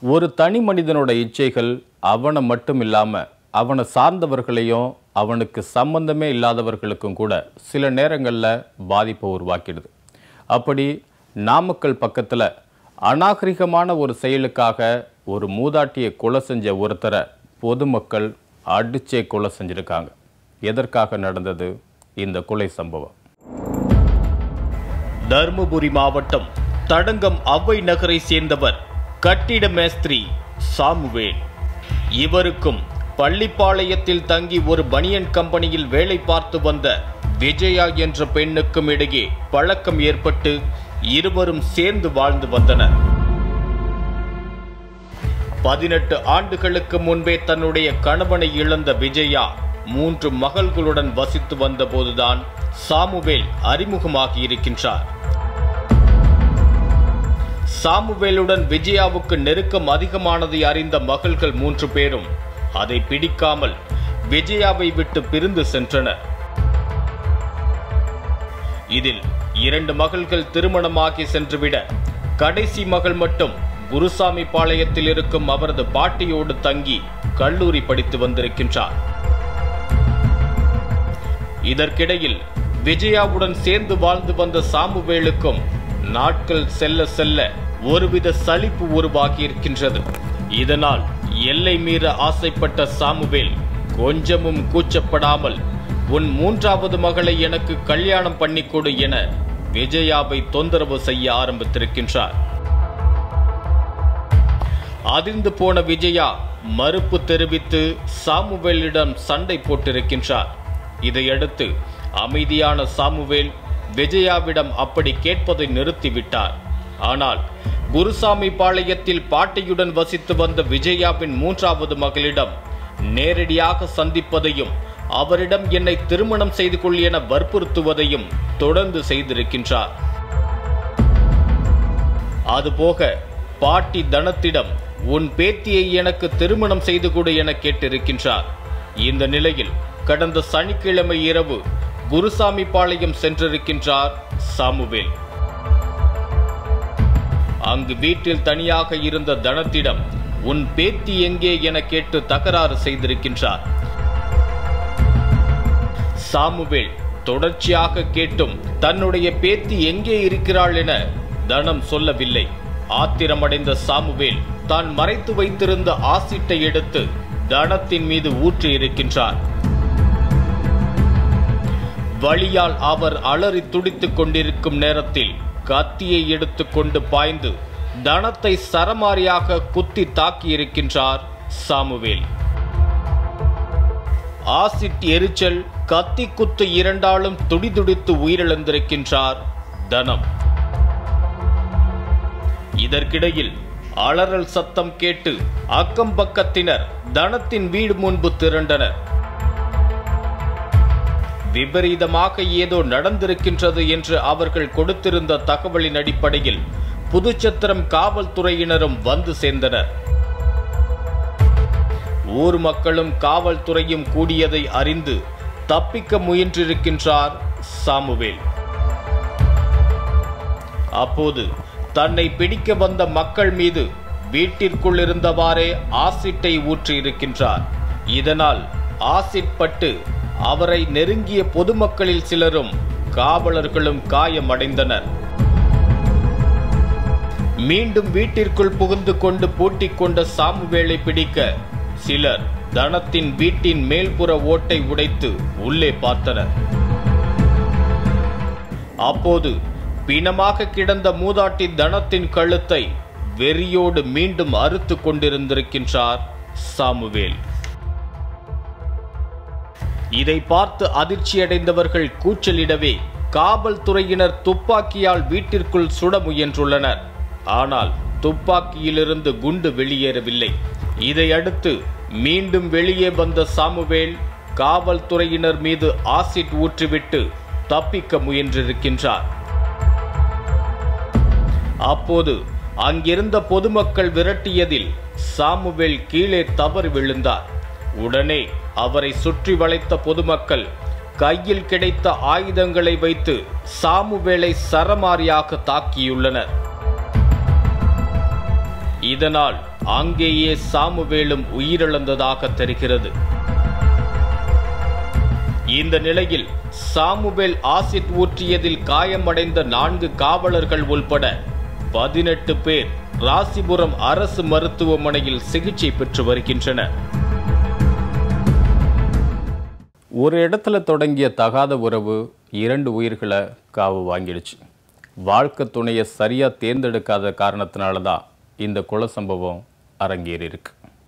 ஒரு தனி மனிதனோட இச்சைகள் அவனை மட்டும் இல்லாமல் அவனை சார்ந்தவர்களையும் அவனுக்கு சம்பந்தமே இல்லாதவர்களுக்கும் கூட சில நேரங்களில் பாதிப்பை உருவாக்கிடுது அப்படி நாமக்கல் பக்கத்தில் அநாகரிகமான ஒரு செயலுக்காக ஒரு மூதாட்டியை கொலை செஞ்ச ஒருத்தரை பொதுமக்கள் அடிச்சே கொலை செஞ்சிருக்காங்க எதற்காக நடந்தது இந்த கொலை சம்பவம் தருமபுரி மாவட்டம் தடங்கம் அவ்வை நகரை சேர்ந்தவர் கட்டிட மேஸ்திரி சாமுவேல் இவருக்கும் பள்ளிப்பாளையத்தில் தங்கி ஒரு பனியன் கம்பெனியில் வேலை பார்த்து வந்த விஜயா என்ற பெண்ணுக்கும் இடையே பழக்கம் ஏற்பட்டு இருவரும் சேர்ந்து வாழ்ந்து வந்தனர் பதினெட்டு ஆண்டுகளுக்கு முன்பே தன்னுடைய கணவனை இழந்த விஜயா மூன்று மகள்களுடன் வசித்து வந்தபோதுதான் சாமுவேல் அறிமுகமாகி இருக்கின்றார் சாமுவேலுடன் விஜயாவுக்கு நெருக்கம் அதிகமானதை அறிந்த மகள்கள் மூன்று பேரும் அதை பிடிக்காமல் விஜயாவை விட்டு பிரிந்து சென்றனர் இதில் இரண்டு மகள்கள் திருமணமாகி சென்றுவிட கடைசி மகள் மட்டும் குருசாமி பாளையத்தில் இருக்கும் அவரது பாட்டியோடு தங்கி கல்லூரி படித்து வந்திருக்கின்றார் இதற்கிடையில் விஜயாவுடன் சேர்ந்து வாழ்ந்து வந்த சாமுவேலுக்கும் நாட்கள் செல்ல செல்ல ஒருவித சலிப்பு உருவாகி இருக்கின்றது இதனால் எல்லை மீற ஆசைப்பட்ட சாமுவேல் கொஞ்சமும் கூச்சப்படாமல் உன் மூன்றாவது மகளை எனக்கு கல்யாணம் பண்ணி கொடு என விஜயாவை தொந்தரவு செய்ய ஆரம்பித்திருக்கின்றார் அதிர்ந்து போன விஜயா மறுப்பு தெரிவித்து சாமுவேலிடம் சண்டை போட்டிருக்கின்றார் இதையடுத்து அமைதியான சாமுவேல் விஜயாவிடம் அப்படி கேட்பதை நிறுத்திவிட்டார் ஆனால் குருசாமி பாளையத்தில் பாட்டியுடன் வசித்து வந்த விஜயாவின் மூன்றாவது மகளிடம் நேரடியாக சந்திப்பதையும் அவரிடம் என்னை திருமணம் செய்து கொள் என வற்புறுத்துவதையும் தொடர்ந்து செய்திருக்கின்றார் அதுபோக பாட்டி தனத்திடம் உன் பேத்தியை எனக்கு திருமணம் செய்து கொடு என கேட்டிருக்கின்றார் இந்த நிலையில் கடந்த சனிக்கிழமை இரவு குருசாமி பாளையம் சென்றிருக்கின்றார் சாமுவேல் அங்கு வீட்டில் தனியாக இருந்த தனத்திடம் உன் பேத்தி எங்கே என கேட்டு தகராறு செய்திருக்கின்றார் சாமுவேல் தொடர்ச்சியாக கேட்டும் தன்னுடைய பேத்தி எங்கே இருக்கிறாள் என தனம் சொல்லவில்லை ஆத்திரமடைந்த சாமுவேல் தான் மறைத்து வைத்திருந்த ஆசிட்டை எடுத்து தனத்தின் மீது ஊற்றி இருக்கின்றார் வழியால் அவர் அலறி துடித்துக் கொண்டிருக்கும் நேரத்தில் கத்தியை எடுத்துக்கொண்டு பாய்ந்து தனத்தை சரமாரியாக குத்தி தாக்கியிருக்கின்றார் சாமுவேல் ஆசிட் எரிச்சல் கத்தி குத்து இரண்டாலும் துடிதுடித்து உயிரிழந்திருக்கின்றார் தனம் இதற்கிடையில் அலறல் சத்தம் கேட்டு அக்கம் பக்கத்தினர் தனத்தின் வீடு முன்பு திரண்டனர் விபரீதமாக ஏதோ நடந்திருக்கின்றது என்று அவர்கள் கொடுத்திருந்த தகவலின் அடிப்படையில் புதுச்சத்திரம் காவல்துறையினரும் வந்து சேர்ந்தனர் ஊர் மக்களும் காவல்துறையும் கூடியதை அறிந்து தப்பிக்க முயன்றிருக்கின்றார் சாமுவேல் அப்போது தன்னை பிடிக்க வந்த மக்கள் மீது வீட்டிற்குள் இருந்தவாறே ஆசிட்டை ஊற்றியிருக்கின்றார் இதனால் ஆசிட் பட்டு அவரை நெருங்கிய பொதுமக்களில் சிலரும் காவலர்களும் காயமடைந்தனர் மீண்டும் வீட்டிற்குள் புகுந்து கொண்டு பூட்டிக் கொண்ட சாமுவேலை பிடிக்க சிலர் தனத்தின் வீட்டின் மேல்புற ஓட்டை உடைத்து உள்ளே பார்த்தனர் அப்போது பிணமாக கிடந்த மூதாட்டி தனத்தின் கழுத்தை வெறியோடு மீண்டும் அறுத்து கொண்டிருந்திருக்கின்றார் சாமுவேல் இதை பார்த்து அதிர்ச்சியடைந்தவர்கள் கூச்சலிடவே காவல்துறையினர் துப்பாக்கியால் வீட்டிற்குள் சுட முயன்றுள்ளனர் ஆனால் துப்பாக்கியிலிருந்து குண்டு வெளியேறவில்லை இதையடுத்து மீண்டும் வெளியே வந்த சாமுவேல் காவல்துறையினர் மீது ஆசிட் ஊற்றிவிட்டு தப்பிக்க முயன்றிருக்கின்றார் அப்போது அங்கிருந்த பொதுமக்கள் விரட்டியதில் சாமுவேல் கீழே தவறி விழுந்தார் உடனே அவரை சுற்றி வளைத்த பொதுமக்கள் கையில் கிடைத்த ஆயுதங்களை வைத்து சாமுவேலை சரமாரியாக தாக்கியுள்ளனர் இதனால் அங்கேயே சாமுவேலும் உயிரிழந்ததாக தெரிகிறது இந்த நிலையில் சாமுவேல் ஆசிட் ஊற்றியதில் காயமடைந்த நான்கு காவலர்கள் உள்பட பதினெட்டு பேர் ராசிபுரம் அரசு மருத்துவமனையில் சிகிச்சை பெற்று வருகின்றனர் ஒரு இடத்துல தொடங்கிய தகாத உறவு இரண்டு உயிர்களை காவு வாங்கிடுச்சு வாழ்க்கை துணையை சரியாக தேர்ந்தெடுக்காத காரணத்தினால தான் இந்த கொலை சம்பவம் அரங்கேறி இருக்கு